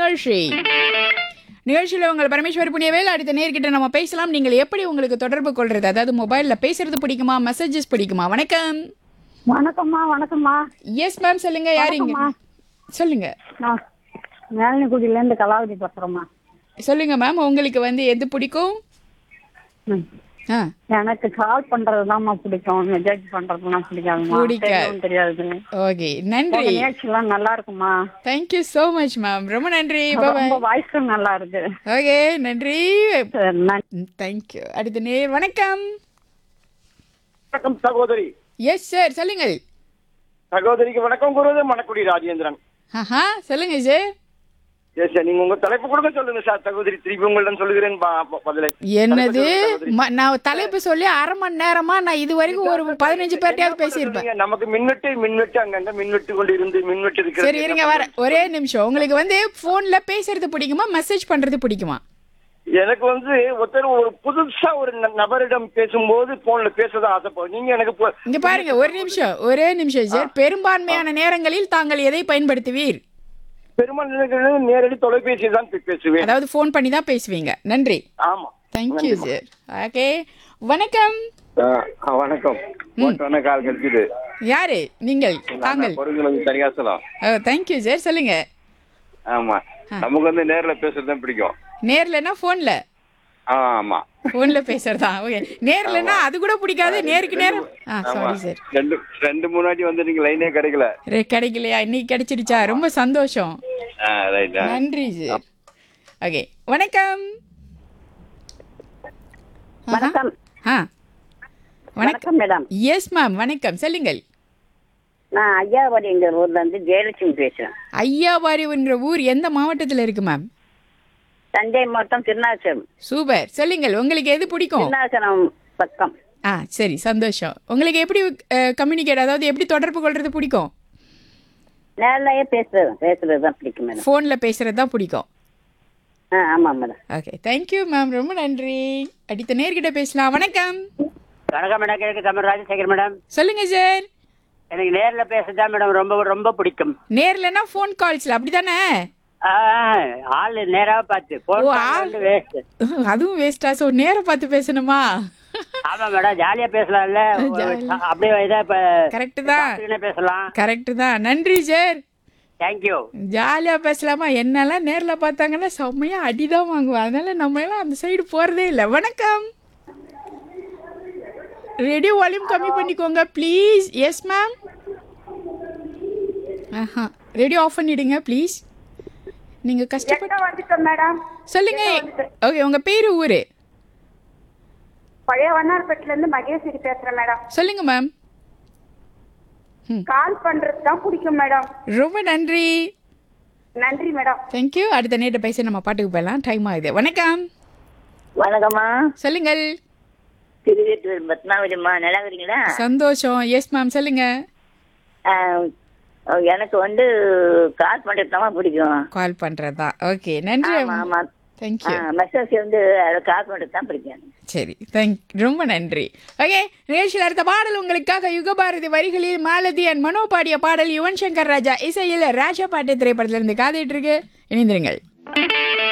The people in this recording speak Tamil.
நிகழ்ச்சி நிகழ்ச்சியில் உங்கள் பரமேஸ்வரி புண்ணியவேல் அடுத்த நேர்கிட்ட நம்ம பேசலாம் நீங்கள் எப்படி உங்களுக்கு தொடர்பு கொள்றது அதாவது மொபைல்ல பேசுறது பிடிக்குமா மெசேஜஸ் பிடிக்குமா வணக்கம் வணக்கம்மா வணக்கம்மா எஸ் மேம் சொல்லுங்க யாருங்க சொல்லுங்க நான் மேலனிக்குடியில இருந்து கலாவதி பேசுறேம்மா சொல்லுங்க மேம் உங்களுக்கு வந்து எது பிடிக்கும் ம். ஆ எனக்கு கால் பண்றதுதாம்மா பிடிக்கும் மெசேஜ் பண்றதுலாம் பிடிக்காதுமா பிடிக்காது. தெரியவும் தெரியாது ஓகே நன்றி உங்க நிகழ்ச்சிலாம் நல்லா இருக்குமா தேங்க்யூ ஸோ மச் மேம் ரொம்ப நன்றி பாய் ரொம்ப வாய்ஸும் நல்லா இருக்கு ஓகே நன்றி சரி, நன்றி. தேங்க்யூ அடுத்த நேர் வணக்கம் வணக்கம் சகோதரி எஸ் சார் சொல்லுங்கள் சகோதரிக்கு வணக்கம் கூறுவது மணக்குடி ராஜேந்திரன் ஆஹா சொல்லுங்க சார் எஸ் சார் நீங்க உங்க தலைப்பு கொடுங்க சொல்லுங்க சார் சகோதரி திருப்பி உங்களிடம் சொல்லுகிறேன் ப- ப- பதிலை என்னது தலைப்பு சொல்லுங்க சகோதரி. ம- நான் தலைப்பு சொல்லி அரை மணி நேரமா நான் இது வரைக்கும் ஒரு பதினஞ்சு பேர்ட்டையாவது பேசியிருப்பேன் நீங்க நமக்கு மின்வெட்டு மின்வெட்டு அங்கங்க மின்வெட்டு கொண்டு இருந்து மின்வெட்டு இருக்கிறது சரி இருங்க வர ஒரே நிமிஷம் உங்களுக்கு வந்து போன்ல பேசுறது பிடிக்குமா மெசேஜ் பண்றது பிடிக்குமா எனக்கு வந்து ஒருத்தர் ஒரு புதுசா ஒரு ந- நபரிடம் பேசும்போது போன்ல பேசதான் ஆசைப்படும் நீங்க எனக்கு போ- இங்க பாருங்க ஒரு நிமிஷம் ஒரே நிமிஷம் சார் பெரும்பான்மையான நேரங்களில் தாங்கள் எதை பயன்படுத்துவீர் பெரும்பாலும் நேரடி தொலைபேசி தான் பே- பேசுவேன் அதாவது ஃபோன் பண்ணி தான் பேசுவீங்க நன்றி ஆமா தேங்க்யூ சார் ஓகே வணக்கம் ஆ, வணக்கம் போட்டோன்னே கால் கிடைச்சிது யாரு நீங்கள் தாங்கள் பொருளுங்க தனியாசலம் தேங்க்யூ சார் சொல்லுங்க ஆமா நமக்கு வந்து நேர்ல பேசுறது தான் பிடிக்கும் நேர்லனா ஃபோன்ல ஆ, ஆமா ஃபோன்ல பேசுறதா ஓகே நேர்லனா அது கூட பிடிக்காது நேருக்கு நேரம் ஆ ஆமா சாரி சார் ரெண்டு ரெண்டு மூணு வாட்டி வந்து நீங்க லைனே கிடைக்கல ரே, கிடைக்கலையா இன்னைக்கு கிடைச்சிடுச்சா ரொம்ப சந்தோஷம் ஆ, ரைட்டா நன்றி சார் ஓகே வணக்கம் ஆஹா. வணக்கம் ஆ வணக்கம் வணக்கம் மேடம் எஸ் மேம் வணக்கம் சொல்லுங்கள் நான் ஐயாவடிங்கிற ஊர்ல இருந்து ஜெயலட்சுமி பேசுறேன் ஐயாவாரின்ற ஊர் எந்த மாவட்டத்தில் இருக்கு மேம் தஞ்சை மாவட்டம் திருநாச்சரம் சூப்பர் சொல்லுங்கள் உங்களுக்கு எது பிடிக்கும் திருநாச்சரம் பக்கம் ஆ சரி சந்தோஷம் உங்களுக்கு எப்படி கம்யூனிகேட் அதாவது எப்படி தொடர்பு கொள்றது பிடிக்கும் நேர்லயே பேசுறது பேசுறது தான் பிடிக்கும் மேடம் ஃபோனில் பேசுறது தான் பிடிக்கும் ஆ ஆமா மேடம் ஓகே தேங்க்யூ மேம் ரொம்ப நன்றி அடுத்த நேர்கிட்ட பேசலாம் வணக்கம் வணக்கம் மேடம் கிழக்கு தமிழ் ராஜசேகர் மேடம் சொல்லுங்க சார் எனக்கு நேர்ல பேசதான் மேடம் ரொம்ப ரொம்ப பிடிக்கும் நேர்லனா ஃபோன் கால்ஸ்ல அப்படிதானே ஆ, ஆள் நேராக பார்த்து போன் ஓ, கால் ஆள். வந்து வேஸ்ட் அதுவும் வேஸ்டா ஸோ நேரம் பார்த்து பேசணுமா ஆமா மேடம் ஜாலியா பேசலாம்ல ஜாலி. அப்படியே இதா இப்ப கரெக்டு தான் பார்த்துக்கினே பேசலாம் கரெக்டு தான் நன்றி சார் தேங்க்யூ ஜாலியாக பேசலாமா என்னெல்லாம் நேரில் பார்த்தாங்கன்னா செம்மையாக அடிதான் வாங்குவேன் அதனால நம்ம எல்லாம் அந்த சைடு போகிறதே இல்லை வணக்கம் ரேடியோ வால்யூம் கம்மி பண்ணிக்கோங்க ப்ளீஸ் எஸ் மேம் ஆஹா ரேடியோ ஆஃப் பண்ணிடுங்க ப்ளீஸ் நீங்கள் கஷ்டப்பட்டு வந்துட்டோம் மேடம் சொல்லுங்க ஓகே உங்கள் பேர் ஊர் பழைய வண்ணார்பேட்டில இருந்து மகேஸ்வரி பேசுறேன் மேடம் சொல்லுங்க மேம் கால் பண்றது தான் பிடிக்கும் மேடம் ரொம்ப நன்றி நன்றி மேடம் தேங்க்யூ அடுத்த நேரத்தை பேச நம்ம பாட்டுக்கு போயிடலாம் டைம் ஆகுது வணக்கம் வணக்கம்மா சொல்லுங்கள் திருவேற்றூர் பத்மாவதிம்மா நல்லா இருக்கிறீங்களா சந்தோஷம் எஸ் மேம் சொல்லுங்க எனக்கு வந்து கால் பண்றது தான் பிடிக்கும் கால் பண்றதா ஓகே நன்றி ஆமா தேங்க்யூ மெசேஜ் வந்து கால் பண்றது தான் பிடிக்கும் சரி தேங்க் ரொம்ப நன்றி ஓகே நிகழ்ச்சியில் அடுத்த பாடல் உங்களுக்காக யுகபாரதி வரிகளில் மாலதி அண்ட் மனோ பாடிய பாடல் யுவன் சங்கர் ராஜா இசையில் ராஜா பாட்டு திரைப்படத்திலிருந்து காத்துட்டு இருக்கு இணைந்திருங்கள்